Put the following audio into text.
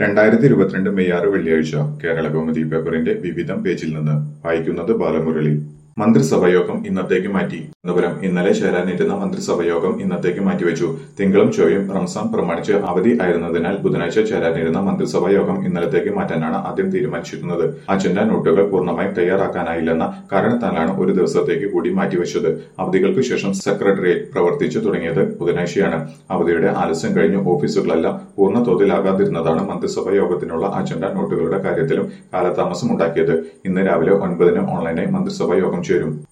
രണ്ടായിരത്തി ഇരുപത്തിരണ്ട് മെയ് ആറ് വെള്ളിയാഴ്ച കേരള കൗമുദി പേപ്പറിന്റെ വിവിധം പേജിൽ നിന്ന് വായിക്കുന്നത് ബാലമുരളി മന്ത്രിസഭായോഗം ഇന്നത്തേക്ക് മാറ്റി തിരുവനന്തപുരം ഇന്നലെ ചേരാനിരുന്ന മന്ത്രിസഭായോഗം ഇന്നത്തേക്ക് മാറ്റിവെച്ചു തിങ്കളും ചൊവ്വയും റംസാൻ പ്രമാണിച്ച് അവധി ആയിരുന്നതിനാൽ ബുധനാഴ്ച ചേരാനിരുന്ന മന്ത്രിസഭാ യോഗം ഇന്നലത്തേക്ക് മാറ്റാനാണ് ആദ്യം തീരുമാനിച്ചിരുന്നത് അജണ്ട നോട്ടുകൾ പൂർണ്ണമായും തയ്യാറാക്കാനായില്ലെന്ന കാരണത്താലാണ് ഒരു ദിവസത്തേക്ക് കൂടി മാറ്റിവെച്ചത് അവധികൾക്ക് ശേഷം സെക്രട്ടേറിയറ്റ് പ്രവർത്തിച്ചു തുടങ്ങിയത് ബുധനാഴ്ചയാണ് അവധിയുടെ ആലസ്യം കഴിഞ്ഞ് ഓഫീസുകളെല്ലാം പൂർണ്ണ തോതിലാകാതിരുന്നതാണ് മന്ത്രിസഭാ യോഗത്തിനുള്ള അജണ്ട നോട്ടുകളുടെ കാര്യത്തിലും കാലതാമസം ഉണ്ടാക്കിയത് ഇന്ന് രാവിലെ ഒൻപതിന് ഓൺലൈനായി മന്ത്രിസഭാ യോഗം ചേരും